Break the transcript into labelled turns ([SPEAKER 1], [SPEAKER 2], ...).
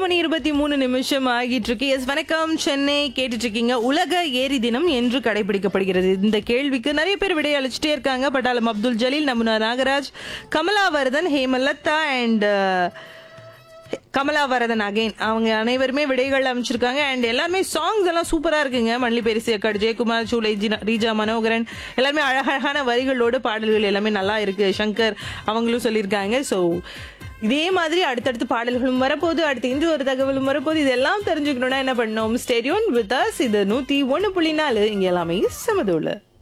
[SPEAKER 1] மணி இருபத்தி மூணு நிமிஷம் ஆகிட்டு இருக்கு எஸ் வணக்கம் சென்னை கேட்டுட்டு இருக்கீங்க உலக ஏரி தினம் என்று கடைபிடிக்கப்படுகிறது இந்த கேள்விக்கு நிறைய பேர் விடை அளிச்சுட்டே இருக்காங்க பட்டாளம் அப்துல் ஜலீல் நமுனா நாகராஜ் கமலாவர்தன் ஹேமலதா அண்ட் கமலாவரதன் அகைன் அவங்க அனைவருமே விடைகள் அமைச்சிருக்காங்க அண்ட் எல்லாருமே சாங்ஸ் எல்லாம் சூப்பரா இருக்குங்க மல்லி பெரிசி அக்காடு ஜெயக்குமார் சூலை ஜினா- ரீஜா மனோகரன் எல்லாருமே அழகழகான வரிகளோடு பாடல்கள் எல்லாமே நல்லா இருக்கு சங்கர் அவங்களும் சொல்லியிருக்காங்க ஸோ இதே மாதிரி அடுத்தடுத்து பாடல்களும் வரப்போகுது அடுத்து இன்று ஒரு தகவலும் வரப்போகுது இதெல்லாம் தெரிஞ்சுக்கணும்னா என்ன பண்ணோம் ஸ்டேடியோன் வித் அஸ் இது நூத்தி ஒன்னு புள்ளி நாலு இங்க எல்லாமே சமதோல